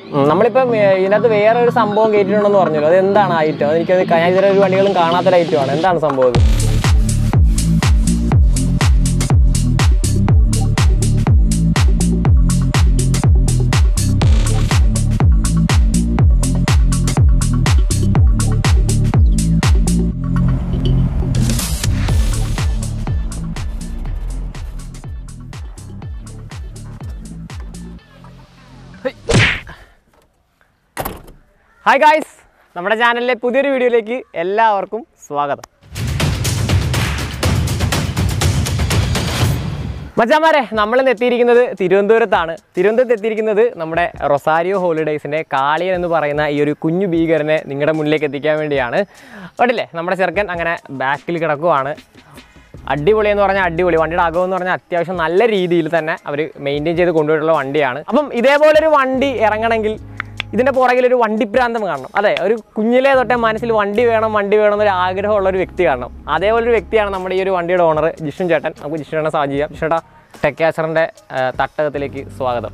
ഉം, നമ്മളിപ്പം ഏ, ഇതിനകത്ത് വേറെ ഒരു സംഭവം കയറ്റിയിട്ടുണ്ടെന്ന് പറഞ്ഞല്ലോ അത് എന്താണ് ഐറ്റം അതെനിക്കത് ക- ഞാൻ ഇതുവരെ ഒരു വണ്ടികളും കാണാത്തൊരു ഐറ്റമാണ് എന്താണ് സംഭവം ഇത് ഹായ് ഗായ്സ് നമ്മുടെ ചാനലിലെ പുതിയൊരു വീഡിയോയിലേക്ക് എല്ലാവർക്കും സ്വാഗതം മച്ചാമാരെ നമ്മൾ ഇന്ന് എത്തിയിരിക്കുന്നത് തിരുവനന്തപുരത്താണ് തിരുവനന്തപുരത്ത് എത്തിയിരിക്കുന്നത് നമ്മുടെ റൊസാരിയോ ഹോളിഡേയ്സിൻ്റെ കാളിയൻ എന്ന് പറയുന്ന ഈ ഒരു കുഞ്ഞു ഭീകരനെ നിങ്ങളുടെ മുന്നിലേക്ക് എത്തിക്കാൻ വേണ്ടിയാണ് കണ്ടില്ലേ നമ്മുടെ ചെറുക്കൻ അങ്ങനെ ബാക്കിൽ കിടക്കുവാണ് അടിപൊളി എന്ന് പറഞ്ഞാൽ അടിപൊളി വണ്ടിയുടെ അകം എന്ന് പറഞ്ഞാൽ അത്യാവശ്യം നല്ല രീതിയിൽ തന്നെ അവർ മെയിൻറ്റെയിൻ ചെയ്ത് കൊണ്ടുപോയിട്ടുള്ള വണ്ടിയാണ് അപ്പം ഇതേപോലൊരു വണ്ടി ഇറങ്ങണമെങ്കിൽ ഇതിൻ്റെ പുറകിൽ ഒരു വണ്ടിപ്രാന്തം കാണണം അതെ ഒരു കുഞ്ഞിലേ തൊട്ടേ മനസ്സിൽ വണ്ടി വേണം വണ്ടി വേണം എന്നൊരു ആഗ്രഹമുള്ള ഒരു വ്യക്തി കാണണം അതേപോലെ ഒരു വ്യക്തിയാണ് നമ്മുടെ ഈ ഒരു വണ്ടിയുടെ ഓണർ ജിഷ്ണു ചേട്ടൻ നമുക്ക് ജിഷ്ണു ചേട്ടനെ സാധനം ചെയ്യാം ജിഷ്ണുട്ടാ ടെക്കാച്ചറിൻ്റെ തട്ടകത്തിലേക്ക് സ്വാഗതം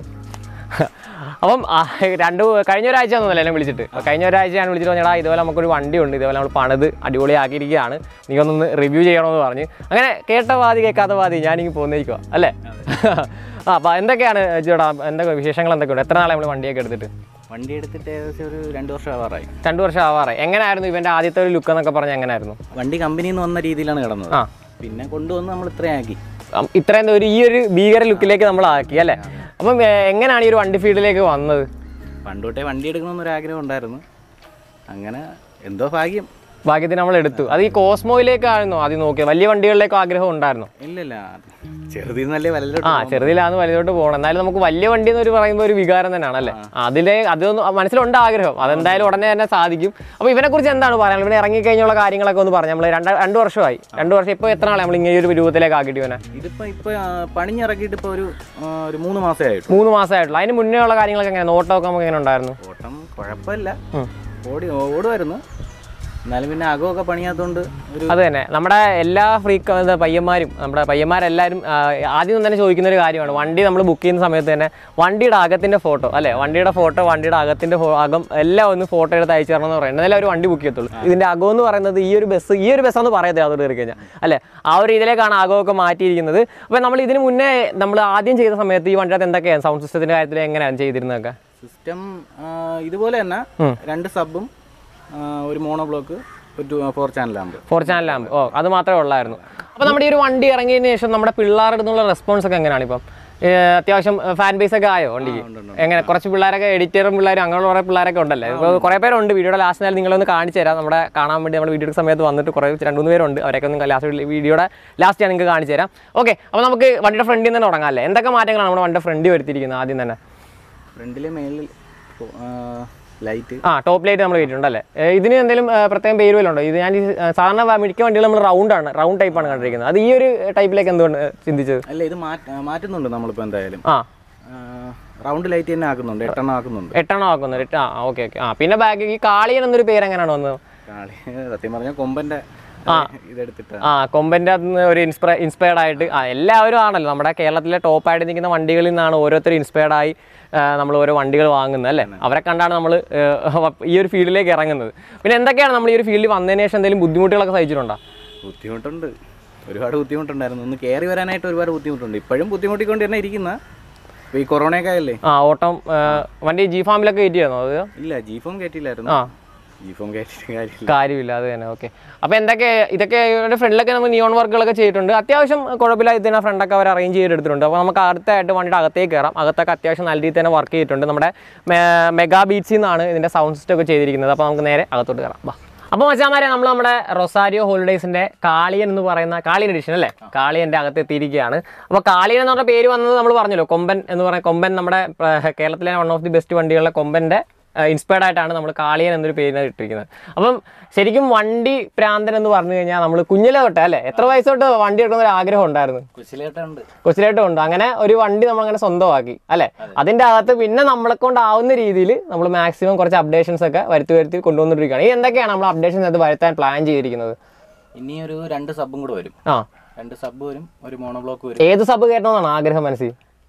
അപ്പം ആ, രണ്ട് കഴിഞ്ഞ ഒരാഴ്ച ഒന്നുമല്ല എന്നെ വിളിച്ചിട്ട് കഴിഞ്ഞ ഒരാഴ്ച ഞാൻ വിളിച്ചിട്ട് പറഞ്ഞാൽ ഇതുപോലെ നമുക്കൊരു വണ്ടിയുണ്ട് ഇതുപോലെ നമ്മൾ പണിത് അടിപൊളിയാക്കിയിരിക്കുകയാണ് നീ ഒന്നൊന്ന് റിവ്യൂ ചെയ്യണമെന്ന് പറഞ്ഞ് അങ്ങനെ കേട്ട വാതി കേൾക്കാത്ത വാതി ഞാനിങ്ങ് പോന്നിരിക്കുക അല്ലേ ആ അപ്പം എന്തൊക്കെയാണ് ചേട്ടാ എന്തൊക്കെ വിശേഷങ്ങൾ എന്തൊക്കെയുണ്ട് എത്ര നാളെ നമ്മൾ വണ്ടിയൊക്കെ എടുത്തിട്ട് വണ്ടി എടുത്തിട്ട് ഏകദേശം ഒരു രണ്ട് വർഷം ആവാറായി രണ്ട് വർഷം ആവാറായി എങ്ങനെയായിരുന്നു ഇവൻ്റെ ആദ്യത്തെ ഒരു ലുക്ക് എന്നൊക്കെ പറഞ്ഞാൽ എങ്ങനെയായിരുന്നു വണ്ടി കമ്പനിയിൽ നിന്ന് വന്ന രീതിയിലാണ് കിടന്നത് ആ. പിന്നെ കൊണ്ടുവന്ന് നമ്മൾ ഇത്രയും ആക്കി അം, ഇത്രയും ഒരു ഈ ഒരു ഭീകര ലുക്കിലേക്ക് നമ്മൾ ആക്കി അല്ലേ അപ്പം ഏ, എങ്ങനെയാണ് ഈ ഒരു വണ്ടി ഫീൽഡിലേക്ക് വന്നത് പണ്ട് തൊട്ടേ വണ്ടി എടുക്കണമെന്നൊരു ആഗ്രഹം ഉണ്ടായിരുന്നു അങ്ങനെ എന്തോ ഭാഗ്യം ഭാഗ്യത്തിന് നമ്മൾ എടുത്തു അത് ഈ കോസ്മോയിലേക്കായിരുന്നു ആദ്യം നോക്കിയത് വലിയ വണ്ടികളിലേക്ക് ആഗ്രഹം ഉണ്ടായിരുന്നു ഇല്ലില്ല ചെറുതിൽ നിന്നല്ലേ വലലോട്ട് ആ ചെറുതിലാന്ന് വലുതോട്ട് പോകണം എന്നാലും നമുക്ക് വലിയ വണ്ടി എന്ന് പറയുമ്പോൾ ഒരു വികാരം തന്നെയാണ് അല്ലേ അതിലെ അതൊന്നും മനസ്സിലുണ്ട് ആഗ്രഹം അതെന്തായാലും ഉടനെ തന്നെ സാധിക്കും അപ്പോൾ ഇവനെ കുറിച്ച് എന്താണ് പറയാനുള്ളത് ഇവനെ ഇറങ്ങിക്കഴിഞ്ഞുള്ള കാര്യങ്ങളൊക്കെ ഒന്ന് പറഞ്ഞു നമ്മൾ രണ്ട് രണ്ട് വർഷമായി രണ്ട് വർഷം ഇപ്പോൾ എത്ര നാളെ നമ്മൾ ഇങ്ങനെ ഒരു രൂപത്തിലേക്ക് ആക്കിയിട്ട് ഇവനെ ഇതിപ്പോ ഇപ്പൊ ആ, പണിഞ്ഞിറക്കിയിട്ട് ഇപ്പൊ ഒരു ആ, ഒരു മൂന്ന് മാസമേ ആയിട്ടു മൂന്ന് മാസമായിട്ടുള്ളൂ അതിന് മുന്നേ ഉള്ള കാര്യങ്ങളൊക്കെ എങ്ങനെ നോട്ടമൊക്കെ നമുക്ക് എങ്ങനെ ഉണ്ടായിരുന്നു ഓട്ടം കുഴപ്പമില്ല ഉം. ഓടി ഓടുമായിരുന്നു എന്നാലും പിന്നെ അകമൊക്കെ പണിയാത്തോണ്ട് ഒരു അത് തന്നെ നമ്മുടെ എല്ലാ ഫ്രീക്ക് എന്താ പയ്യന്മാരും നമ്മുടെ പയ്യന്മാരെല്ലാവരും ആ, ആദ്യം തന്നെ ചോദിക്കുന്ന ഒരു കാര്യമാണ് വണ്ടി നമ്മൾ ബുക്ക് ചെയ്യുന്ന സമയത്ത് തന്നെ വണ്ടിയുടെ അകത്തിൻ്റെ ഫോട്ടോ അല്ലേ വണ്ടിയുടെ ഫോട്ടോ വണ്ടിയുടെ അകത്തിൻ്റെ ഫോ- അകം എല്ലാം ഒന്ന് ഫോട്ടോ എടുത്ത് അയച്ചു തരണം എന്ന് പറയുന്നത് എന്നാലേ ഒരു വണ്ടി ബുക്ക് ചെയ്യത്തുള്ളൂ ഇതിൻ്റെ അകം എന്ന് പറയുന്നത് ഈ ഒരു ബസ് ഈ ഒരു ബസ്സാന്ന് പറയത്തില്ല അതോട് കയറി കഴിഞ്ഞാൽ അല്ലേ ആ ഒരു ഇതിലേക്കാണ് അകമൊക്കെ മാറ്റിയിരിക്കുന്നത് അപ്പോൾ നമ്മൾ ഇതിന് മുന്നേ നമ്മൾ ആദ്യം ചെയ്ത സമയത്ത് ഈ വണ്ടിയുടെ എന്തൊക്കെയാണ് സൗണ്ട് സിസ്റ്റത്തിൻ്റെ കാര്യത്തിൽ എങ്ങനെയാണ് ചെയ്തിരുന്നതൊക്കെ സിസ്റ്റം ഇതുപോലെ തന്നെ രണ്ട് സബും ഒരു മോണോ ബ്ലോക്ക് ഒരു ഫോർ ചാനലാകുമ്പോൾ ഫോർ ചാനൽ ലാമ്പ് ഓ അത് മാത്രമേ ഉള്ളായിരുന്നു അപ്പോൾ നമ്മുടെ ഈ ഒരു വണ്ടി ഇറങ്ങിയതിന് ശേഷം നമ്മുടെ പിള്ളേരുടെ നിന്നുള്ള റെസ്പോൺസ് ഒക്കെ എങ്ങനെയാണ് ഇപ്പം ഏ, അത്യാവശ്യം ഫാൻ ബേസ് ഒക്കെ ആയോ വണ്ടിക്ക് എങ്ങനെ കുറച്ച് പിള്ളേരൊക്കെ എഡിറ്ററും പിള്ളേരും അങ്ങനെയുള്ള കുറേ പിള്ളേരൊക്കെ ഉണ്ടല്ലേ ഇപ്പോൾ കുറേ പേരുണ്ട് വീഡിയോയുടെ ലാസ്റ്റ് നേരം നിങ്ങളൊന്ന് കാണിച്ചു തരാം നമ്മുടെ കാണാൻ വേണ്ടി നമ്മുടെ വീഡിയോ സമയത്ത് വന്നിട്ട് കുറേ രണ്ട് മൂന്ന് പേരുണ്ട് അവരൊക്കെ ഒന്ന് ലാസ്റ്റ് വീഡിയോയുടെ ലാസ്റ്റ് ഞാൻ നിങ്ങൾക്ക് കാണിച്ചു തരാം ഓക്കെ അപ്പോൾ നമുക്ക് വണ്ടിയുടെ ഫ്രണ്ടിൽ നിന്ന് തന്നെ തുടങ്ങാം അല്ലേ എന്തൊക്കെ മാറ്റങ്ങളാണ് നമ്മുടെ വണ്ടിയുടെ ഫ്രണ്ടിൽ വരുത്തിയിരിക്കുന്നത് ആദ്യം തന്നെ ഫ്രണ്ടിലെ മേളിൽ ലൈറ്റ് ആ ടോപ്പ് ലൈറ്റ് നമ്മൾ കയറ്റിട്ടുണ്ട് അല്ലേ ഏ, ഇതിന് എന്തെങ്കിലും ഏ, പ്രത്യേകം പേര് വല്ലതും ഉണ്ടോ ഇത് ഞാൻ ഈ, ഏ, സാധാരണ വ- മിക്ക വണ്ടികൾ നമ്മൾ റൗണ്ട് ആണ് റൗണ്ട് ടൈപ്പാണ് കണ്ടിരിക്കുന്നത് അത് ഈ ഒരു ടൈപ്പിലേക്ക് എന്തുകൊണ്ട് ഏ, ചിന്തിച്ചത് അല്ല ഇത് മാറ്റ മാറ്റുന്നുണ്ട് നമ്മളിപ്പോൾ എന്തായാലും ആ റൗണ്ട് ലൈറ്റ് തന്നെ ആക്കുന്നുണ്ട് എട്ടെണ്ണം ആക്കുന്നുണ്ട് എട്ടെണ്ണം ആക്കുന്നത് എട്ട് ആ ഓക്കെ ഓക്കെ ആ പിന്നെ ബാഗ് ഈ കാളിയൻ എന്നൊരു പേര് എങ്ങനെയാണ് വന്നത് കാളി സത്യം പറഞ്ഞാൽ കൊമ്പൻ്റെ ഇതെടുത്തിട്ട് ആ കൊമ്പൻ്റെ അകത്ത് നിന്ന് ഒരു ഇൻസ്പയർ ഇൻസ്പയർഡ് ആയിട്ട് ആ എല്ലാവരും ആണല്ലോ നമ്മുടെ കേരളത്തിലെ ടോപ്പായിട്ട് നിൽക്കുന്ന വണ്ടികളിൽ നിന്നാണ് ഓരോരുത്തർ ഇൻസ്പയർഡ് ആയി നമ്മൾ ഓരോ വണ്ടികൾ വാങ്ങുന്നത് അല്ലേ അവരെ കണ്ടാണ് നമ്മൾ ഈ ഒരു ഫീൽഡിലേക്ക് ഇറങ്ങുന്നത് പിന്നെ എന്തൊക്കെയാണ് നമ്മൾ ഈ ഒരു ഫീൽഡിൽ വന്നതിന് ശേഷം എന്തെങ്കിലും ബുദ്ധിമുട്ടുകളൊക്കെ സഹിച്ചിട്ടുണ്ടോ ബുദ്ധിമുട്ടുണ്ട് ഒരുപാട് ബുദ്ധിമുട്ടുണ്ടായിരുന്നു ഒന്ന് കയറി വരാനായിട്ട് ഒരുപാട് ബുദ്ധിമുട്ടുണ്ട് ഇപ്പോഴും ബുദ്ധിമുട്ടിക്കൊണ്ട് തന്നെ ഇരിക്കുന്ന ഇപ്പോൾ ഈ കൊറോണയൊക്കെ ആയല്ലേ ആ ഓട്ടം ആ, വണ്ടി ജി ഫാമിലൊക്കെ കയറ്റിയായിരുന്നോ അത് ഇല്ല ജീഫോം കയറ്റിയില്ലായിരുന്നു ആ ജീഫോം കയറ്റിയിട്ട് കാര്യമില്ല കാര്യമില്ല അത് തന്നെ ഓക്കെ അപ്പോൾ എന്തൊക്കെ ഇതൊക്കെ ഇവരുടെ ഫ്രണ്ടിലൊക്കെ നമ്മൾ നിയോൺ വർക്കുകളൊക്കെ ചെയ്തിട്ടുണ്ട് അത്യാവശ്യം കുഴപ്പമില്ല ഇതിനെ ഫ്രണ്ടൊക്കെ അവർ അറേഞ്ച് ചെയ്തെടുത്തിട്ടുണ്ട് അപ്പോൾ നമുക്ക് അടുത്തായിട്ട് വണ്ടിയുടെ അകത്തേക്ക് കയറാം അകത്തൊക്കെ അത്യാവശ്യം നല്ല രീതിയിൽ തന്നെ വർക്ക് ചെയ്തിട്ടുണ്ട് നമ്മുടെ മെ- മെഗാ ബീറ്റ്സിൽ നിന്നാണ് ഇതിൻ്റെ സൗണ്ട് സിസ്റ്റം ഒക്കെ ചെയ്തിരിക്കുന്നത് അപ്പോൾ നമുക്ക് നേരെ അകത്തോട്ട് കയറാം വാ അപ്പോൾ മച്ചാമാരെ നമ്മൾ നമ്മുടെ റൊസാരിയോ ഹോളിഡേയ്സിൻ്റെ കാളിയൻ എന്ന് പറയുന്ന കാളിയൻ എഡിഷൻ അല്ലേ കാളിയൻ്റെ അകത്ത് എത്തിയിരിക്കുകയാണ് അപ്പോൾ കാളിയൻ എന്ന് പറഞ്ഞ പേര് വന്നത് നമ്മൾ പറഞ്ഞല്ലോ കൊമ്പൻ എന്ന് പറയുന്ന കൊമ്പൻ നമ്മുടെ ഏർ, കേരളത്തിലെ വൺ ഓഫ് ദി ബെസ്റ്റ് വണ്ടികളിലെ കൊമ്പൻ്റെ ഇൻസ്പയർഡ് ആയിട്ടാണ് നമ്മൾ കാളിയൻ എന്നൊരു പേരിനെ ഇട്ടിരിക്കുന്നത് അപ്പം ശരിക്കും വണ്ടി പ്രാന്തൻ എന്ന് പറഞ്ഞു കഴിഞ്ഞാൽ നമ്മൾ കുഞ്ഞിലെ തൊട്ടേ അല്ലേ എത്ര വയസ്സ് തൊട്ട് വണ്ടി എടുക്കുന്ന ഒരു ആഗ്രഹം ഉണ്ടായിരുന്നു കുശിലേട്ടുണ്ട് കൊച്ചിലായിട്ടും ഉണ്ട് അങ്ങനെ ഒരു വണ്ടി നമ്മൾ അങ്ങനെ സ്വന്തമാക്കി അല്ലേ അതിന്റെ അകത്ത് പിന്നെ നമ്മളെ കൊണ്ടാവുന്ന രീതിയിൽ നമ്മൾ മാക്സിമം കുറച്ച് അപ്ഡേഷൻസ് ഒക്കെ വരുത്തി വരുത്തി കൊണ്ടുവന്നിട്ടിരിക്കുകയാണ് ഈ എന്തൊക്കെയാണ് നമ്മൾ അപ്ഡേഷൻസ് അത് വരുത്താൻ പ്ലാൻ ചെയ്തിരിക്കുന്നത് ഇനി ഒരു രണ്ട് സബും കൂടെ വരും ആ രണ്ട് സബ് വരും ഒരു മോണോ ബ്ലോക്ക് വരും ഏത് സബ് കയറ്റണമെന്നാണ് ആഗ്രഹം മനസ്സിൽ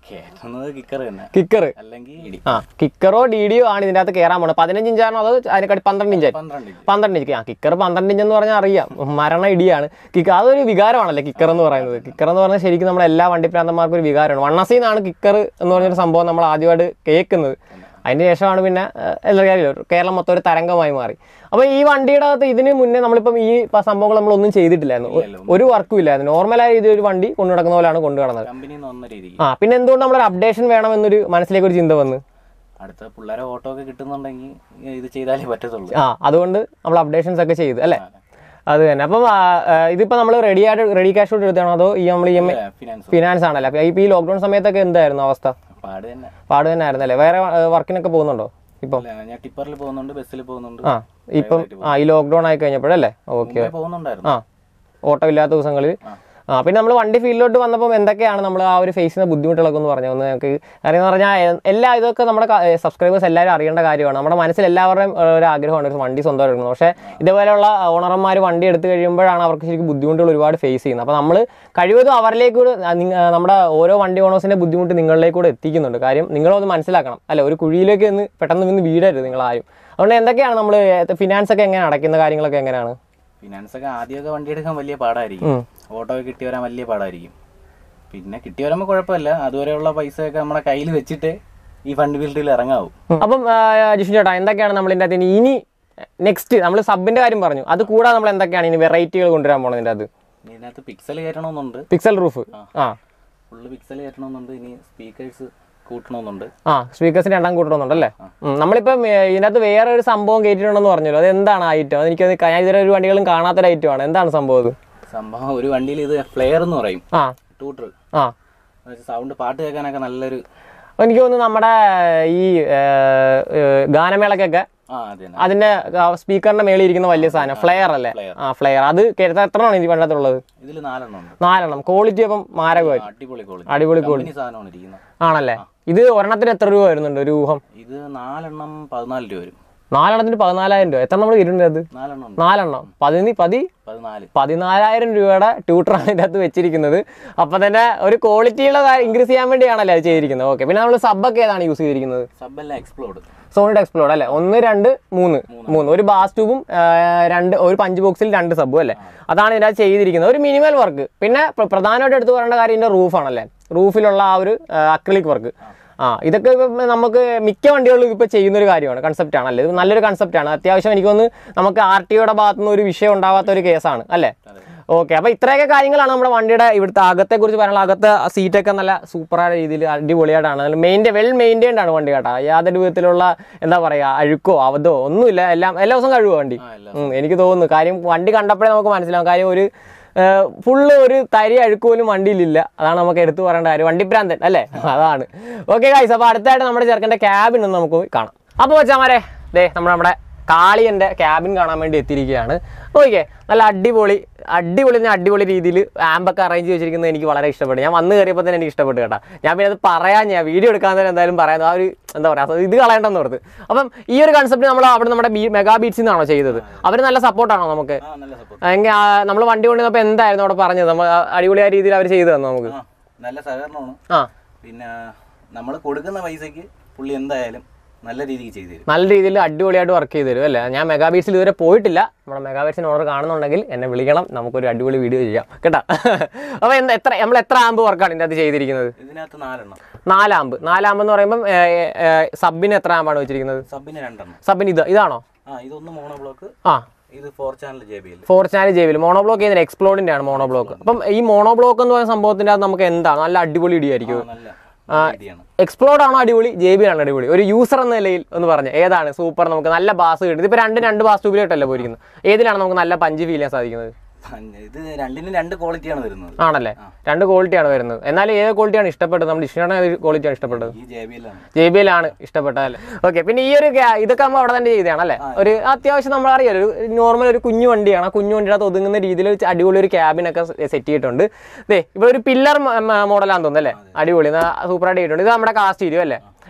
കയറ്റുന്നത് കിക്കർ തന്നെ കിക്കർ അല്ലെങ്കിൽ ഇടി ആ കിക്കറോ ഡി ഡിയോ ആണ് ഇതിൻ്റെ അകത്ത് കയറാൻ പോകുന്നത് പതിനഞ്ച് ഇഞ്ചാണോ അതോ അതിനെക്കാട്ടി പന്ത്രണ്ട് ഇഞ്ചായി പന്ത്രണ്ട് ഇഞ്ച് പന്ത്രണ്ട് ഇഞ്ച് ആ കിക്കർ പന്ത്രണ്ട് ഇഞ്ച് എന്ന് പറഞ്ഞാൽ അറിയാം മരണ ഇടിയാണ് കിക്കർ അതൊരു വികാരമാണല്ലേ കിക്കർ എന്ന് പറയുന്നത് കിക്കർ എന്ന് പറഞ്ഞാൽ ശരിക്കും നമ്മുടെ എല്ലാ വണ്ടി പ്രാന്തന്മാർക്കും ഒരു വികാരമാണ് വണ്ണസീന്നാണ് കിക്കർ എന്ന് പറഞ്ഞൊരു സംഭവം നമ്മൾ ആദ്യമായിട്ട് കേൾക്കുന്നത് അതിന് ശേഷമാണ് പിന്നെ ഏഹ്, എല്ലാവർക്കും അറിയാലോ കേരളം മൊത്തം ഒരു തരംഗമായി മാറി അപ്പോൾ ഈ വണ്ടിയുടെ അകത്ത് ഇതിന് മുന്നേ നമ്മളിപ്പം ഈ പ- സംഭവങ്ങൾ നമ്മളൊന്നും ചെയ്തിട്ടില്ലായിരുന്നു ഒ- ഒരു വർക്കും ഇല്ലായിരുന്നു നോർമലായ രീതിയിൽ ഒരു വണ്ടി കൊണ്ടു നടക്കുന്ന പോലെയാണ് കൊണ്ടു നടന്നത് കമ്പനിയിൽ നിന്ന് വന്ന രീതിക്ക് ആ പിന്നെ എന്തുകൊണ്ട് നമ്മളൊരു അപ്ഡേഷൻ വേണമെന്നൊരു മനസ്സിലേക്ക് ഒരു ചിന്ത വന്ന് അടുത്ത പിള്ളേരെ ഓട്ടോ ഒക്കെ കിട്ടുന്നുണ്ടെങ്കിൽ ഇത് ചെയ്താലേ പറ്റത്തുള്ളൂ ആ അതുകൊണ്ട് നമ്മൾ അപ്ഡേഷൻസ് ഒക്കെ ചെയ്തു അല്ലേ അത് തന്നെ അപ്പം ആ, ആ, ഇതിപ്പോ നമ്മൾ റെഡി ആയിട്ട് റെഡി ക്യാഷ് കൊണ്ട് എടുത്താണോ അതോ ഈ നമ്മൾ E M I finance finance ആണല്ലേ അപ്പൊ ഇപ്പൊ ഈ ലോക്ക്ഡൌൺ സമയത്തൊക്കെ എന്തായിരുന്നു അവസ്ഥ പാട് തന്നെ പാട് തന്നെ ആയിരുന്നല്ലേ വേറെ വർക്കിനൊക്കെ പോകുന്നുണ്ടോ ഇപ്പം അല്ല, ഞാൻ ടിപ്പറിൽ പോകുന്നുണ്ട് ബസ്സിൽ പോകുന്നുണ്ട് ആ ഇപ്പം ആ ഈ ലോക്ക്ഡൌൺ ആയി കഴിഞ്ഞപ്പോഴല്ലേ ഓക്കെ മുമ്പേ പോകുന്നുണ്ടായിരുന്നു ആ ഓട്ടോ ഇല്ലാത്ത ദിവസങ്ങളിൽ ആ പിന്നെ നമ്മൾ വണ്ടി ഫീൽഡിലോട്ട് വന്നപ്പോൾ എന്തൊക്കെയാണ് നമ്മൾ ആ ഒരു ഫേസ് ചെയ്യുന്ന ബുദ്ധിമുട്ടുകളൊക്കെ ഒന്ന് പറഞ്ഞു ഒന്ന് നമുക്ക് കാര്യം എന്ന് പറഞ്ഞാൽ എ- എല്ലാ ഇതൊക്കെ നമ്മുടെ സബ്സ്ക്രൈബേഴ്സ് എല്ലാവരും അറിയേണ്ട കാര്യമാണ് നമ്മുടെ മനസ്സിൽ എല്ലാവരുടെയും ഏഹ്, ഒരു ആഗ്രഹമാണ് ഒരു വണ്ടി സ്വന്തം എടുക്കുന്നത് പക്ഷേ ഇതേപോലെയുള്ള ഓണർമാർ വണ്ടി എടുത്തു കഴിയുമ്പോഴാണ് അവർക്ക് ശരിക്കും ബുദ്ധിമുട്ടുകൾ ഒരുപാട് ഫേസ് ചെയ്യുന്നത് അപ്പോൾ നമ്മൾ കഴിവതും അവരിലേക്ക് കൂടെ ആ, നിങ്ങ- ആ, നമ്മുടെ ഓരോ വണ്ടി ഓണേഴ്സിൻ്റെ ബുദ്ധിമുട്ട് നിങ്ങളിലേക്ക് കൂടെ എത്തിക്കുന്നുണ്ട് കാര്യം നിങ്ങളത് മനസ്സിലാക്കണം അല്ല ഒരു കുഴിയിലേക്ക് ഒന്ന് പെട്ടെന്ന് നിന്ന് വീടരുത് നിങ്ങളാരും അതുകൊണ്ട് എന്തൊക്കെയാണ് നമ്മൾ ഫിനാൻസ് ഒക്കെ എങ്ങനെ അടയ്ക്കുന്ന കാര്യങ്ങളൊക്കെ എങ്ങനെയാണ് ഫിനാൻസ് ഒക്കെ ആദ്യമൊക്കെ വണ്ടി എടുക്കാൻ വലിയ പാടായിരിക്കും ഉം. ഓട്ടോ കിട്ടി വരാൻ വലിയ പാടായിരിക്കും പിന്നെ കിട്ടി വരുമ്പോൾ കുഴപ്പമില്ല അതുവരെയുള്ള പൈസയൊക്കെ നമ്മുടെ കയ്യിൽ വെച്ചിട്ട് ഈ ഫണ്ട് ഫീൽഡിൽ ഇറങ്ങാവും അപ്പം ആ, ജിഷു ചേട്ടാ എന്തൊക്കെയാണ് നമ്മൾ ഇതിൻ്റെ അകത്ത് ഇനി ഇനി നെക്സ്റ്റ് നമ്മൾ സബിന്റെ കാര്യം പറഞ്ഞു അത് കൂടാതെ നമ്മൾ എന്തൊക്കെയാണ് ഇനി വെറൈറ്റികൾ കൊണ്ടുവരാൻ പോണത് ഇതിൻ്റെ അത് ഇനി ഇതിനകത്ത് പിക്സൽ കയറ്റണമെന്നുണ്ട് പിക്സൽ റൂഫ് ആ ഫുള്ള് പിക്സൽ കയറ്റണമെന്നുണ്ട് ഇനി സ്പീക്കേഴ്സ് കൂട്ടണമെന്നുണ്ട് ആ സ്പീക്കേഴ്സിന് രണ്ടാം കൂട്ടണമെന്നുണ്ടല്ലേ ഉം, നമ്മളിപ്പം ഏ, ഇതിനകത്ത് വേറെ ഒരു സംഭവം കയറ്റിയിട്ടുണ്ടെന്ന് പറഞ്ഞല്ലോ അത് എന്താണ് ഐറ്റം അത് എനിക്കത് ഞാൻ ഇതുവരെ ഒരു വണ്ടികളും കാണാത്തൊരു ഐറ്റമാണ് എന്താണ് സംഭവം അത് സംഭവം ഒരു വണ്ടിയിൽ ഇത് ഫ്ലെയർ എന്ന് പറയും ആ ടൂട്ടർ ആ സൗണ്ട് പാട്ട് കേൾക്കാനൊക്കെ നല്ലൊരു അപ്പൊ എനിക്ക് തോന്നുന്നു നമ്മുടെ ഈ ഏ, ഏ, ഗാനമേളക്കൊക്കെ ആ അതെ തന്നെ അതിന്റെ സ്പീക്കറിന്റെ മേളിൽ ഇരിക്കുന്ന വലിയ സാധനം ഫ്ലെയർ അല്ലേ Flare. ആ ഫ്ലെയർ അത് കരുതാൻ എത്ര ആണ് ഈ വണ്ടത്തുള്ളത് ഇതിൽ നാലെണ്ണം ഉണ്ട് നാലെണ്ണം ക്വാളിറ്റി അപ്പം മാരകമായി അടിപൊളി ക്വാളിറ്റി അടിപൊളി കമ്പനി സാധനമാണ് ഇരിക്കുന്നത് ആണല്ലേ ഇത് ഒരെണ്ണത്തിന് എത്ര രൂപ വരുന്നുണ്ട് ഒരു ഊഹം ഇത് നാലെണ്ണം പതിനാല് രൂപ വരും നാലെണ്ണത്തിന് പതിനാലായിരം രൂപ എത്ര നമ്മൾ ഇരുന്നത് അത് നാലെണ്ണം ഉണ്ട് നാലെണ്ണം പതിന് പതി പതിനാല് പതിനാലായിരം രൂപയുടെ ട്യൂട്ടറാണ് ഇതിൻ്റെ അകത്ത് വെച്ചിരിക്കുന്നത് അപ്പം തന്നെ ഒരു ക്വാളിറ്റിയുള്ള ഇൻക്രീസ് ചെയ്യാൻ വേണ്ടിയാണല്ലേ അത് ചെയ്തിരിക്കുന്നത് ഓക്കെ പിന്നെ നമ്മൾ സബ്ബൊക്കെ ഏതാണ് യൂസ് ചെയ്തിരിക്കുന്നത് സബെല്ലാം എക്സ്പ്ലോഡ് സോണിയുടെ എക്സ്പ്ലോഡ് അല്ലേ ഒന്ന് രണ്ട് മൂന്ന് മൂന്ന് ഒരു ബാസ് ട്യൂബും രണ്ട് ഒരു പഞ്ച് ബോക്സിൽ രണ്ട് സബും അല്ലേ അതാണ് ഇതിൻ്റെ അകത്ത് ചെയ്തിരിക്കുന്നത് ഒരു മിനിമൽ വർക്ക് പിന്നെ പ്ര- പ്രധാനമായിട്ട് എടുത്തു പറയേണ്ട കാര്യം ഇതിൻ്റെ റൂഫാണല്ലേ റൂഫിലുള്ള ആ ഒരു അക്രിലിക് വർക്ക് ആ ഇതൊക്കെ ഇപ്പം നമുക്ക് മിക്ക വണ്ടികളിലും ഇപ്പോൾ ചെയ്യുന്ന ഒരു കാര്യമാണ് കൺസെപ്റ്റ് ആണ് അല്ലേ ഇത് നല്ലൊരു കൺസെപ്റ്റ് ആണ് അത്യാവശ്യം എനിക്ക് തോന്നുന്നു നമുക്ക് ആർ ടിയുടെ ഭാഗത്തു നിന്ന് ഒരു വിഷയം ഉണ്ടാവാത്ത ഒരു കേസാണ് അല്ലേ ഓക്കെ അപ്പോൾ ഇത്രയൊക്കെ കാര്യങ്ങളാണ് നമ്മുടെ വണ്ടിയുടെ ഇവിടുത്തെ അകത്തെക്കുറിച്ച് പറയാനുള്ള അകത്തെ സീറ്റൊക്കെ നല്ല സൂപ്പറായ രീതിയിൽ അടിപൊളിയായിട്ടാണ് മെയിൻ്റെ വെൽ മെയിൻറ്റൈൻഡ് ആണ് വണ്ടി കേട്ടോ യാതൊരു വിധത്തിലുള്ള എന്താ പറയുക അഴുക്കോ അവതോ ഒന്നുമില്ല എല്ലാം എല്ലാ ദിവസവും കഴിവുമോ വണ്ടി ആ എല്ലാം ഉം, എനിക്ക് തോന്നുന്നു കാര്യം വണ്ടി കണ്ടപ്പോഴേ നമുക്ക് മനസ്സിലാവും കാര്യം ഒരു ഫുള്ള് ഒരു തരി അഴുക്ക് പോലും വണ്ടിയിലില്ല അതാണ് നമുക്ക് എടുത്തു പറയേണ്ട കാര്യം വണ്ടിപ്രാന്തൻ അല്ലേ അതാണ് ഓക്കെ ഗൈസ് അപ്പോൾ അടുത്തായിട്ട് നമ്മുടെ ചെറുക്കൻ്റെ ക്യാബിൻ ഒന്ന് നമുക്ക് പോയി കാണാം അപ്പോൾ വെച്ചാമാരെ ദേ നമ്മൾ നമ്മുടെ കാളിയൻ്റെ ക്യാബിൻ കാണാൻ വേണ്ടി എത്തിയിരിക്കുകയാണ് ഓക്കെ നല്ല അടിപൊളി അടിപൊളി എന്ന് അടിപൊളി രീതിയിൽ ആമ്പൊക്കെ അറേഞ്ച് വെച്ചിരിക്കുന്നത് എനിക്ക് വളരെ ഇഷ്ടപ്പെട്ടു ഞാൻ വന്ന് കയറിയപ്പോൾ തന്നെ എനിക്ക് ഇഷ്ടപ്പെട്ടു കേട്ടോ ഞാൻ പിന്നെ അത് പറയാൻ ഞാൻ വീഡിയോ എടുക്കാൻ തന്നെ എന്തായാലും പറയാം ആ ഒരു എന്താ പറയുക ഇത് കളയണ്ടെന്ന് ഓർത്ത് അപ്പം ഈ ഒരു കൺസെപ്റ്റ് നമ്മൾ അവിടെ നമ്മുടെ ബീ മെഗാ ബീറ്റ്സിൽ നിന്നാണോ ചെയ്തത് അവർ നല്ല സപ്പോർട്ടാണോ നമുക്ക് ആ നല്ല സപ്പോർട്ട് എങ്കിൽ നമ്മൾ വണ്ടി കൊണ്ടുവന്നപ്പോൾ എന്തായിരുന്നു അവിടെ പറഞ്ഞത് നമ്മൾ ആ അടിപൊളിയായ രീതിയിൽ അവർ ചെയ്തു തന്നു നമുക്ക് ആ നല്ല സഹകരണമാണ് ആ പിന്നെ നമ്മൾ കൊടുക്കുന്ന പൈസക്ക് പുള്ളി എന്തായാലും നല്ല രീതിക്ക് ചെയ്തു തരും നല്ല രീതിയിൽ അടിപൊളിയായിട്ട് വർക്ക് ചെയ്ത് തരും അല്ലേ ഞാൻ മെഗാ ബീറ്റ്സിൽ ഇതുവരെ പോയിട്ടില്ല നമ്മുടെ മെഗാ ബീറ്റ്സിന് ഓർഡർ കാണുന്നുണ്ടെങ്കിൽ എന്നെ വിളിക്കണം നമുക്കൊരു അടിപൊളി വീഡിയോ ചെയ്യാം കേട്ടോ അപ്പോൾ എന്താ എത്ര നമ്മൾ എത്ര ആമ്പ് വർക്കാണ് ഇതിൻ്റെ അകത്ത് ചെയ്തിരിക്കുന്നത് ഇതിനകത്ത് നാലെണ്ണം നാലാമ്പ് നാലാമ്പ് എന്ന് പറയുമ്പം ഏ, ഏ, സബിന് എത്ര ആമ്പാണ് വെച്ചിരിക്കുന്നത് സബിന് രണ്ടെണ്ണം സബിന് ഇത് ഇതാണോ ആ ഇതൊന്ന് മോണോ ബ്ലോക്ക് ആ ഇത് four channel J B L four channel ജെവിൽ മോണോ ബ്ലോക്ക് ചെയ്യുന്നത് എക്സ്പ്ലോഡിൻ്റെ ആണ് മോണോ ബ്ലോക്ക് അപ്പം ഈ മോണോ ബ്ലോക്ക് എന്ന് പറയുന്ന സംഭവത്തിൻ്റെ അകത്ത് നമുക്ക് എന്താണ് നല്ല അടിപൊളി ഇടിയായിരിക്കും നല്ല രീതിയാണ് എക്സ്പ്ലോഡ് ആണോ അടിപൊളി ജെ ബി ആണോ അടിപൊളി ഒരു യൂസർ എന്ന നിലയിൽ ഒന്ന് പറഞ്ഞു ഏതാണ് സൂപ്പർ നമുക്ക് നല്ല ബാസ് കിട്ടും ഇതിപ്പോൾ രണ്ട് രണ്ട് ബാസ് ട്യൂബിലായിട്ടല്ലേ പോയിരിക്കുന്നത് ഏതിലാണ് നമുക്ക് നല്ല പഞ്ച് ഫീൽ ചെയ്യാൻ സാധിക്കുന്നത് പഞ്ഞ- ഇത് രണ്ടിനും രണ്ട് ക്വാളിറ്റിയാണ് വരുന്നത് ആണല്ലേ രണ്ട് ക്വാളിറ്റിയാണ് വരുന്നത് എന്നാൽ ഏത് ക്വാളിറ്റിയാണ് ഇഷ്ടപ്പെട്ടത് നമ്മുടെ ഇഷ്ടമാണ് ഏത് ക്വാളിറ്റിയാണ് ഇഷ്ടപ്പെട്ടത് ഈ ജെ ബി എല്ലാണ് ജെ ബി ആണ് ഇഷ്ടപ്പെട്ടതല്ലേ ഓക്കെ പിന്നെ ഈ ഒരു ഗ്യാ- ഇതൊക്കെ നമ്മൾ അവിടെ തന്നെ ചെയ്തതാണല്ലേ ഒരു അത്യാവശ്യം നമ്മൾ അറിയാലോ ഒരു നോർമൽ ഒരു കുഞ്ഞു വണ്ടിയാണ് ആ കുഞ്ഞു വണ്ടിയുടെ അകത്ത് ഒതുങ്ങുന്ന രീതിയിൽ ഒരു അടിപൊളി ഒരു ക്യാബിനൊക്കെ സെറ്റ് ചെയ്തിട്ടുണ്ട് ദേ ഇവിടെ ഒരു പില്ലർ മോഡലാന്ന് തോന്നുന്നു അല്ലേ അടിപൊളി സൂപ്പറായിട്ട് ചെയ്തിട്ടുണ്ട് ഇത് നമ്മുടെ കാസ്റ്റീരിയോ അല്ലേ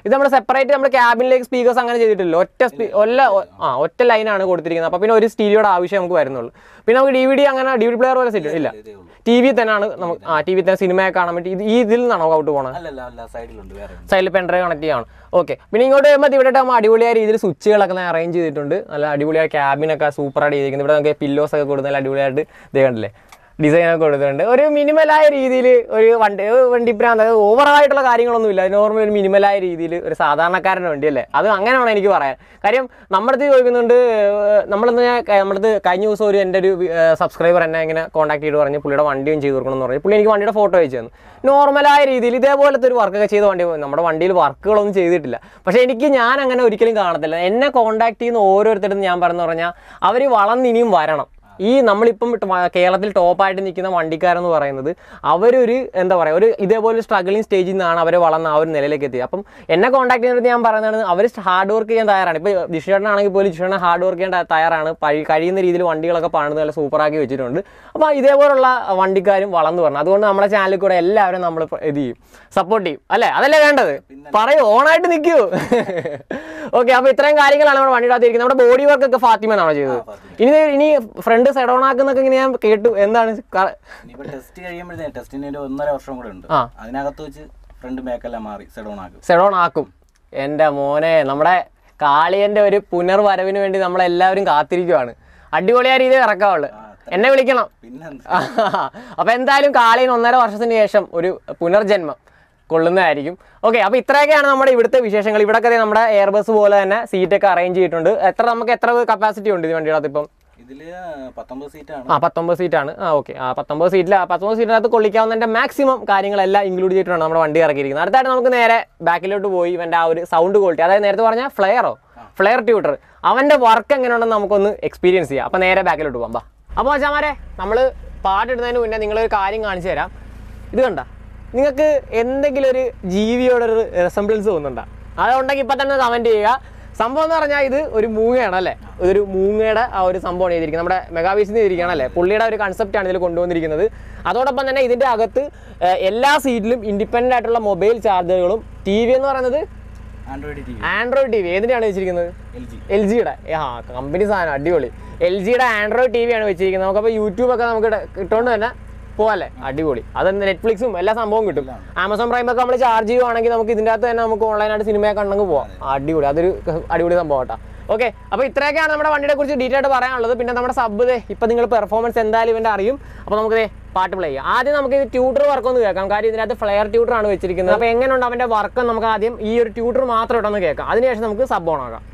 ഇത് നമ്മൾ സെപ്പറേറ്റ് നമ്മുടെ ക്യാബിനിലേക്ക് സ്പീക്കേഴ്സ് അങ്ങനെ ചെയ്തിട്ടില്ല ഒറ്റ സ്പീ ഒല്ല ആ ഒറ്റ ലൈനാണ് കൊടുത്തിരിക്കുന്നത് അപ്പോൾ പിന്നെ ഒരു സ്റ്റീരിയോയുടെ ആവശ്യം നമുക്ക് വരുന്നുള്ളൂ പിന്നെ നമുക്ക് ഡി വി ഡി അങ്ങനെ ഡി വി ഡി പ്ലെയർ പോലെ സെറ്റ് ഇല്ല ഇതേ ഉള്ളൂ ടി വി തന്നെയാണ് നമുക്ക് ആ ടി വി തന്നെ സിനിമയൊക്കെ കാണാൻ പറ്റി ഇത് ഈ ഇതിൽ നിന്നാണോ ഔട്ട് പോകണത് അല്ലല്ല അല്ല സൈഡിലുണ്ട് വേറെ ഉണ്ട്. സൈഡിൽ പെൻഡ്രൈവ് കണക്ട് ചെയ്യാണ് ഓക്കെ പിന്നെ ഇങ്ങോട്ട് വരുമ്പോൾ ഇവിടെ നമ്മൾ അടിപൊളിയായ രീതിയിൽ സ്വിച്ചുകളൊക്കെ അറേഞ്ച് ചെയ്തിട്ടുണ്ട് നല്ല അടിപൊളിയായ ക്യാബിനൊക്കെ സൂപ്പറായിട്ട് ചെയ്തിരിക്കുന്നത് ഇവിടെ നമുക്ക് പില്ലോസ് ഒക്കെ കൊടുത്ത് നല്ല അടിപൊളിയായിട്ട് ഇത് കണ്ടില്ലേ ഡിസൈൻ ഒക്കെ കൊടുത്തിട്ടുണ്ട് ഒരു മിനിമലായ രീതിയിൽ ഒരു വണ്ടി ഒരു വണ്ടി പ്രാന്ത് അതായത് ഓവറായിട്ടുള്ള കാര്യങ്ങളൊന്നും ഇല്ല നോർമൽ ഒരു മിനിമലായ രീതിയിൽ ഒരു സാധാരണക്കാരൻ്റെ വണ്ടിയല്ലേ അത് അങ്ങനെ വേണം എനിക്ക് പറയാൻ കാര്യം നമ്മുടെ അടുത്ത് ചോദിക്കുന്നുണ്ട് ഏഹ്, നമ്മളെന്ന് ഞാൻ നമ്മുടെ അടുത്ത് കഴിഞ്ഞ ദിവസം ഒരു എൻ്റെ ഒരു സബ്സ്ക്രൈബർ എന്നെ ഇങ്ങനെ കോൺടാക്ട് ചെയ്ത് പറഞ്ഞ് പുള്ളിയുടെ വണ്ടിയും ചെയ്ത് കൊടുക്കണം എന്ന് പറഞ്ഞു പുള്ളി എനിക്ക് വണ്ടിയുടെ ഫോട്ടോ അയച്ചു തന്നു നോർമലായ രീതിയിൽ ഇതേപോലത്തെ ഒരു വർക്കൊക്കെ ചെയ്ത വണ്ടി നമ്മുടെ വണ്ടിയിൽ വർക്കുകളൊന്നും ചെയ്തിട്ടില്ല പക്ഷേ എനിക്ക് ഞാൻ അങ്ങനെ ഒരിക്കലും കാണത്തില്ല എന്നെ കോൺടാക്ട് ചെയ്യുന്ന ഓരോരുത്തരും ഞാൻ പറഞ്ഞു പറഞ്ഞാൽ അവർ വളർന്നിനിയും വരണം ഈ നമ്മളിപ്പം ട്ട് വ- കേരളത്തിൽ ടോപ്പായിട്ട് നിൽക്കുന്ന വണ്ടിക്കാരെന്ന് പറയുന്നത് അവരൊരു എന്താ പറയുക ഒരു ഇതേപോലെ സ്ട്രഗിളിങ് സ്റ്റേജിൽ നിന്നാണ് അവർ വളർന്ന ആ ഒരു നിലയിലേക്ക് എത്തിയത് അപ്പം എന്നെ കോൺടാക്ട് ചെയ്യുന്നത് ഞാൻ പറയുന്നത് അവർ ഹാർഡ് വർക്ക് ചെയ്യാൻ തയ്യാറാണ് ഇപ്പോൾ ജിഷേട്ടനാണെങ്കിൽ പോലും ജിഷേട്ടൻ ഹാർഡ് വർക്ക് ചെയ്യാൻ ത- തയ്യാറാണ് പഴി കഴിയുന്ന രീതിയിൽ വണ്ടികളൊക്കെ പണിത് നല്ല സൂപ്പറാക്കി വെച്ചിട്ടുണ്ട് അപ്പോൾ ഇതേപോലുള്ള വണ്ടിക്കാരും വളർന്നു വരണം അതുകൊണ്ട് നമ്മുടെ ചാനലിൽ കൂടെ എല്ലാവരും നമ്മൾ ഇത് ചെയ്യും സപ്പോർട്ട് ചെയ്യും അല്ലേ അതല്ലേ വേണ്ടത് പറയൂ ഓണായിട്ട് നിൽക്കൂ ഓക്കെ അപ്പോൾ ഇത്രയും കാര്യങ്ങളാണ് നമ്മുടെ വണ്ടിയുടെ അകത്തിരിക്കുന്നത് നമ്മുടെ ബോഡി വർക്ക് ഒക്കെ ഫാത്തിമനാണോ ചെയ്തത് ഇനി ഇനി ഫ്രണ്ട് സൈഡ് ഓൺ ആക്കുന്നൊക്കെ ഇങ്ങനെ ഞാൻ കേട്ടു എന്താണ് ക- ഇനിയിപ്പോ ടെസ്റ്റ് കഴിയുമ്പോഴത്തേ ടെസ്റ്റിന് ഒരു ഒന്നര വർഷം കൂടെ ഉണ്ട് ആ. അതിനകത്ത് വെച്ച് ഫ്രണ്ട് മേക്കെല്ലാം മാറി സെഡോൺ ആക്കും സെഡോൺ ആക്കും എൻ്റെ മോനെ നമ്മുടെ കാളിയൻ്റെ ഒരു പുനർവരവിന് വേണ്ടി നമ്മളെല്ലാവരും കാത്തിരിക്കുവാണ് അടിപൊളിയായ രീതിയിൽ ഇറക്കാവുള്ളു എന്നെ വിളിക്കണം പിന്നെ അപ്പൊ എന്തായാലും കാളിയൻ ഒന്നര വർഷത്തിന് ശേഷം ഒരു പുനർജന്മം കൊള്ളുന്നതായിരിക്കും ഓക്കെ അപ്പൊ ഇത്രയൊക്കെയാണ് നമ്മുടെ ഇവിടുത്തെ വിശേഷങ്ങൾ ഇവിടൊക്കെ ദേ നമ്മുടെ എയർ ബസ് പോലെ തന്നെ സീറ്റൊക്കെ അറേഞ്ച് ചെയ്തിട്ടുണ്ട് എത്ര നമുക്ക് എത്ര കപ്പാസിറ്റി ഉണ്ട് ഇത് വണ്ടിയുടെ അകത്ത് ഇപ്പം ഇതില് പത്തൊമ്പത് സീറ്റാണ് ആ പത്തൊമ്പത് സീറ്റാണ് ആ ഓക്കെ ആ പത്തൊമ്പത് സീറ്റിൽ പത്തൊമ്പത് സീറ്റിനകത്ത് കൊള്ളിക്കാവുന്നതിൻ്റെ മാക്സിമം കാര്യങ്ങളെല്ലാം ഇൻക്ലൂഡ് ചെയ്തിട്ടാണ് നമ്മുടെ വണ്ടി ഇറക്കിയിരിക്കുന്നത് അടുത്തായിട്ട് നമുക്ക് നേരെ ബാക്കിലോട്ട് പോയി ഇവൻ്റെ ആ ഒരു സൗണ്ട് ക്വാളിറ്റി അതായത് നേരത്തെ പറഞ്ഞ ഫ്ലെയറോ ഫ്ലെയർ ട്യൂട്ടർ അവൻ്റെ വർക്ക് എങ്ങനെയുണ്ടെന്ന് നമുക്കൊന്ന് എക്സ്പീരിയൻസ് ചെയ്യാം അപ്പോൾ നേരെ ബാക്കിലോട്ട് പോകാം ബാ അപ്പോൾ അച്ഛാമാരെ നമ്മൾ പാട്ടിടുന്നതിന് മുന്നേ നിങ്ങളൊരു കാര്യം കാണിച്ചു തരാം ഇത് കണ്ട നിങ്ങൾക്ക് എന്തെങ്കിലും ഒരു ജീവിയോടൊരു റെസംബ്ലൻസ് തോന്നുന്നുണ്ടോ അതുണ്ടെങ്കിൽ ഇപ്പം തന്നെ കമൻറ്റ് ചെയ്യുക സംഭവം എന്ന് പറഞ്ഞാൽ ഇത് ഒരു മൂങ്ങയാണ് അല്ലേ ഇതൊരു മൂങ്ങയുടെ ആ ഒരു സംഭവമാണ് ചെയ്തിരിക്കുന്നത് നമ്മുടെ മെഗാബീസിൽ നിന്ന് ചെയ്തിരിക്കുകയാണ് അല്ലേ പുള്ളിയുടെ ഒരു കൺസെപ്റ്റാണ് ഇതിൽ കൊണ്ടുവന്നിരിക്കുന്നത് അതോടൊപ്പം തന്നെ ഇതിൻ്റെ അകത്ത് ഏഹ്, എല്ലാ സീറ്റിലും ഇൻഡിപെൻഡൻ്റ് ആയിട്ടുള്ള മൊബൈൽ ചാർജറുകളും ടി വി എന്ന് പറയുന്നത് Android T V Android T V ഏതിൻ്റെയാണ് വെച്ചിരിക്കുന്നത് എൽ ജി എൽ ജിയുടെ ആ കമ്പനി സാധനം അടിപൊളി എൽ ജിയുടെ ആൻഡ്രോയിഡ് ടി വി ആണ് വെച്ചിരിക്കുന്നത് നമുക്കപ്പോൾ യൂട്യൂബൊക്കെ നമുക്ക് ഇട- ഇട്ടുകൊണ്ട് തന്നെ പോവാല്ലേ അടിപൊളി അത് നെറ്റ്ഫ്ലിക്സും എല്ലാ സംഭവവും കിട്ടും ആമസോൺ പ്രൈം ഒക്കെ നമ്മൾ ചാർജ് ചെയ്യുവാണെങ്കിൽ നമുക്ക് ഇതിൻ്റെ അകത്ത് തന്നെ നമുക്ക് ഓൺലൈനായിട്ട് സിനിമയൊക്കെ കണ്ടെങ്കിൽ പോവാം അടിപൊളി അതൊരു അടിപൊളി സംഭവം കേട്ടോ ഓക്കെ അപ്പോൾ ഇത്രയൊക്കെയാണ് നമ്മുടെ വണ്ടിയെ കുറിച്ച് ഡീറ്റെയിൽ ആയിട്ട് പറയാനുള്ളത് പിന്നെ നമ്മുടെ സബ് ദേ ഇപ്പം നിങ്ങൾ പെർഫോമൻസ് എന്തായാലും ഇവൻ്റെ അറിയും അപ്പോൾ നമുക്ക് ദേ പാട്ട് പ്ലേ ചെയ്യാം ആദ്യം നമുക്ക് ഇത് ട്യൂട്ടർ വർക്ക് ഒന്ന് കേൾക്കാം കാര്യം ഇതിനകത്ത് ഫ്ലെയർ ട്യൂട്ടർ ആണ് വെച്ചിരിക്കുന്നത് അപ്പോൾ എങ്ങനെയുണ്ട് അവൻ്റെ വർക്ക് നമുക്ക് ആദ്യം ഈ ഒരു ട്യൂട്ടർ മാത്രം ഇട്ടൊന്ന് കേൾക്കാം അതിനുശേഷം നമുക്ക് സബ് ഓൺ ആക്കാം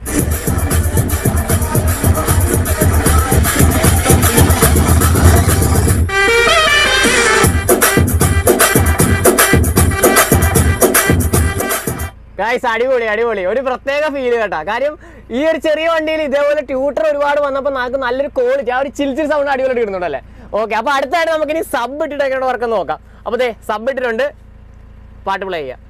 ഗൈസ് അടിപൊളി അടിപൊളി ഒരു പ്രത്യേക ഫീൽ കേട്ടാ കാര്യം ഈ ഒരു ചെറിയ വണ്ടിയിൽ ഇതേപോലെ ട്യൂട്ടർ ഒരുപാട് വന്നപ്പോൾ നമുക്ക് നല്ലൊരു ക്വാളിറ്റി ആ ഒരു ചിൽ ചിൽ സൗണ്ട് അടിപൊളി കിട്ടുന്നുണ്ടല്ലേ ഓക്കെ അപ്പോൾ അടുത്തായിട്ട് നമുക്ക് ഇനി സബ് ഇട്ടിട്ട് എങ്ങനെ വർക്ക് നോക്കാം അപ്പോൾ ദേ സബ് ഇട്ടിട്ടുണ്ട് പാട്ട് പ്ലേ ചെയ്യാം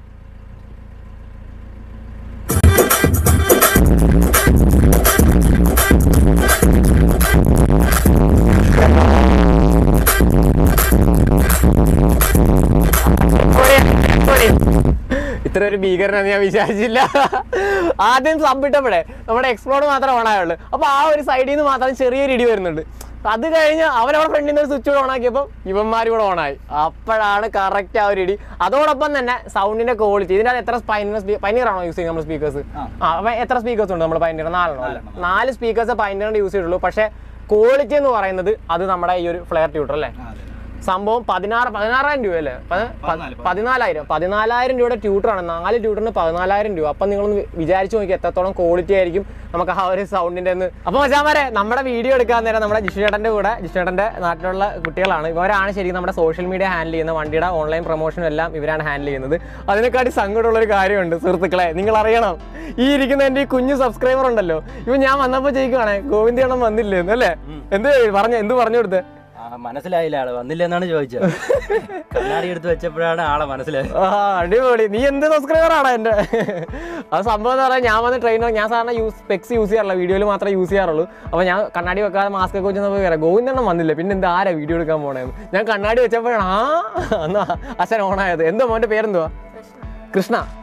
പൊളി, പൊളി. ഇത്ര ഒരു ഭീകരനാന്ന് ഞാൻ വിചാരിച്ചില്ല ആദ്യം സബ് ഇട്ടപ്പോഴേ നമ്മുടെ എക്സ്പ്ലോഡ് മാത്രമേ ഓണായുള്ളൂ അപ്പോൾ ആ ഒരു സൈഡിൽ നിന്ന് മാത്രം ചെറിയൊരു ഇടി വരുന്നുണ്ട് അത് കഴിഞ്ഞ് അവനവിടെ ഫ്രണ്ടിൽ നിന്ന് ഒരു സ്വിച്ച് കൂടെ ഓണാക്കിയപ്പോൾ ഇവന്മാർ കൂടെ ഓണായി അപ്പോഴാണ് കറക്റ്റ് ആ ഒരു ഇടി അതോടൊപ്പം തന്നെ സൗണ്ടിന്റെ ക്വാളിറ്റി ഇതിൻ്റെ അകത്ത് എത്ര പൈനിയർ പൈനിയർ ആണോ യൂസ് ചെയ്യുന്നത് നമ്മൾ സ്പീക്കേഴ്സ് ആ. ആ അപ്പം എത്ര സ്പീക്കേഴ്സ് ഉണ്ട് നമ്മൾ പൈനിയർ നാലെണ്ണോ അല്ലേ നാല് സ്പീക്കേഴ്സ് പൈനിയറിന്റെ യൂസ് ചെയ്തിട്ടുള്ളൂ പക്ഷേ ക്വാളിറ്റി എന്ന് പറയുന്നത് അത് നമ്മുടെ ഈ ഒരു ഫ്ലെയർ ട്യൂട്ടർ അല്ലേ ആ, അതെ. സംഭവം പതിനാറ് പതിനാറായിരം രൂപ അല്ലേ പ- പ- പതിനാല്, പതിനാലായിരം പതിനാലായിരം രൂപയുടെ ട്യൂട്ടറാണ് നാല് ട്യൂട്ടറിന് പതിനാലായിരം രൂപ അപ്പം നിങ്ങളൊന്ന് വി- വിചാരിച്ചു നോക്കി എത്രത്തോളം ക്വാളിറ്റി ആയിരിക്കും നമുക്ക് ആ ഒരു സൗണ്ടിന്റെ ഒന്ന് അപ്പോൾ മച്ചാമാരെ നമ്മുടെ വീഡിയോ എടുക്കാൻ നേരം നമ്മുടെ ജിഷേട്ടന്റെ കൂടെ ജിഷേട്ടന്റെ നാട്ടിലുള്ള കുട്ടികളാണ് ഇവരാണ് ശരിക്കും നമ്മുടെ സോഷ്യൽ മീഡിയ ഹാൻഡിൽ ചെയ്യുന്ന വണ്ടിയുടെ ഓൺലൈൻ പ്രൊമോഷനും എല്ലാം ഇവരാണ് ഹാൻഡിൽ ചെയ്യുന്നത് അതിനെക്കാട്ടി സങ്കടമുള്ള ഒരു കാര്യമുണ്ട് സുഹൃത്തുക്കളെ നിങ്ങൾ അറിയണം ഈ ഇരിക്കുന്ന എൻ്റെ ഈ കുഞ്ഞു സബ്സ്ക്രൈബർ ഉണ്ടല്ലോ ഇവൻ ഞാൻ വന്നപ്പോൾ ചോദിക്കുവാണേ ഗോവിന്ദയണം വന്നില്ലേ എന്നല്ലേ എന്ത് പറഞ്ഞു എന്ത് പറഞ്ഞു കൊടുത്തേ ആ, മനസ്സിലായില്ല ആള് വന്നില്ല എന്നാണ് ചോദിച്ചത് കണ്ണാടി എടുത്ത് വെച്ചപ്പോഴാണ് ആളെ മനസ്സിലായത് ആ അടിപൊളി നീ എന്ത് സബ്സ്ക്രൈബർ ആണ് എന്റെ അത് സംഭവം എന്ന് പറഞ്ഞാൽ ഞാൻ വന്ന് ട്രെയിനർ ഞാൻ സാധാരണ യൂസ് സ്പെക്സ് യൂസ് ചെയ്യാറില്ല വീഡിയോയിൽ മാത്രമേ യൂസ് ചെയ്യാറുള്ളൂ അപ്പോൾ ഞാൻ കണ്ണാടി വെക്കാതെ മാസ്ക് ഒക്കെ വെച്ച് പോയി വരാം ഗോവിന്ദണ്ണം വന്നില്ല പിന്നെ എന്താ ആരാ വീഡിയോ എടുക്കാൻ പോണേന്ന് ഞാൻ കണ്ണാടി വെച്ചപ്പോഴാണ് ആ എന്നാ അച്ഛൻ ഓണായത് എന്തോ മോന്റെ പേരെന്തുവാ കൃഷ്ണ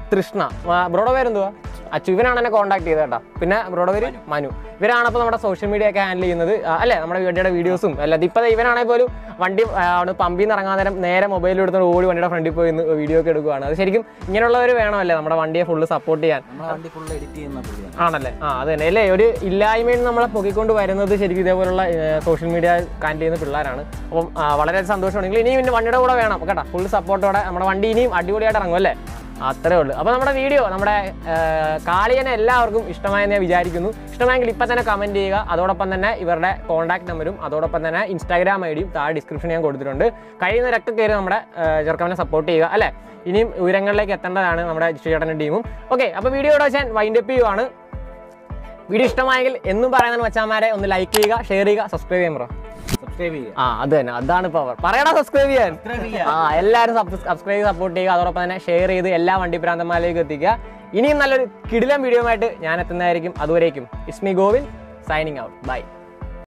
തൃഷ്ണ ആ, ബ്രോയുടെ പേരെന്തുവാ അച്ചു ഇവനാണ് എന്നെ കോൺടാക്ട് ചെയ്തത് കേട്ടോ പിന്നെ ബ്രോയുടെ പേര് മനു ഇവരാണ് അപ്പോൾ നമ്മുടെ സോഷ്യൽ മീഡിയ ഒക്കെ ഹാൻഡിൽ ചെയ്യുന്നത് ആ, അല്ലേ നമ്മുടെ വണ്ടിയുടെ വീഡിയോസും അല്ലാതെ ഇപ്പോൾ ഇവനാണെങ്കിൽ പോലും വണ്ടി ആ, അവിടെ പമ്പിൽ നിന്ന് ഇറങ്ങാൻ നേരം നേരെ മൊബൈലിൽ എടുത്ത് ഓടി വണ്ടിയുടെ ഫ്രണ്ടിൽ പോയി നിന്ന് വീഡിയോ ഒക്കെ എടുക്കുകയാണ് അത് ശരിക്കും ഇങ്ങനെയുള്ളവർ വേണമല്ലേ നമ്മുടെ വണ്ടിയെ ഫുള്ള് സപ്പോർട്ട് ചെയ്യാൻ നമ്മളെ വണ്ടി ഫുൾ എഡിറ്റ് ചെയ്യുന്ന പുള്ളിയാണ് ആണല്ലേ ആ അത് തന്നെ അല്ലേ ഒരു ഇല്ലായ്മയിൽ നിന്ന് നമ്മളെ പൊക്കിക്കൊണ്ട് വരുന്നത് ശരിക്കും ഇതേപോലുള്ള സോഷ്യൽ മീഡിയ കാൻഡ് ചെയ്യുന്ന പിള്ളേരാണ് അപ്പം ആ, വളരെ സന്തോഷമാണ് നിങ്ങൾ ഇനിയും പിന്നെ വണ്ടിയുടെ കൂടെ വേണം കേട്ടോ ഫുൾ സപ്പോർട്ടോടെ നമ്മുടെ വണ്ടി ഇനിയും അടിപൊളിയായിട്ട് ഇറങ്ങും അല്ലേ അത്രേ ഉള്ളൂ അപ്പോൾ നമ്മുടെ വീഡിയോ നമ്മുടെ ആ, കാളിയനെ എല്ലാവർക്കും ഇഷ്ടമായെന്ന് ഞാൻ വിചാരിക്കുന്നു ഇഷ്ടമായെങ്കിൽ ഇപ്പം തന്നെ കമൻറ്റ് ചെയ്യുക അതോടൊപ്പം തന്നെ ഇവരുടെ കോൺടാക്ട് നമ്പറും അതോടൊപ്പം തന്നെ ഇൻസ്റ്റാഗ്രാം ഐ ഡിയും താഴെ ഡിസ്ക്രിപ്ഷൻ ഞാൻ കൊടുത്തിട്ടുണ്ട് കഴിയുന്നവരൊക്കെ കയറി നമ്മുടെ ചെറുക്കവനെ സപ്പോർട്ട് ചെയ്യുക അല്ലേ ഇനിയും ഉയരങ്ങളിലേക്ക് എത്തേണ്ടതാണ് നമ്മുടെ ചേട്ടനും ടീമും ഓക്കെ അപ്പോൾ വീഡിയോ ഇവിടെ വെച്ചാൽ വൈൻഡപ്പ് ചെയ്യുവാണ് വീഡിയോ ഇഷ്ടമായെങ്കിൽ എന്നും പറയുന്ന മച്ചാമാരെ ഒന്ന് ലൈക്ക് ചെയ്യുക ഷെയർ ചെയ്യുക സബ്സ്ക്രൈബ് ചെയ്യാൻ പറ സബ്സ്ക്രൈബ് ചെയ്യുക ആ അത് തന്നെ അതാണ് പവർ പറയടാ സബ്സ്ക്രൈബ് ചെയ്യാൻ ആ എല്ലാവരും സബ്സ്ക്രൈബ് സപ്പോർട്ട് ചെയ്യുക അതോടൊപ്പം തന്നെ ഷെയർ ചെയ്ത് എല്ലാ വണ്ടി പ്രാന്തന്മാരിലേക്ക് എത്തിക്കുക ഇനിയും നല്ലൊരു കിടിലം വീഡിയോ ആയിട്ട് ഞാൻ എത്തുന്നതായിരിക്കും അതുവരേക്കും Ismi Govin signing out by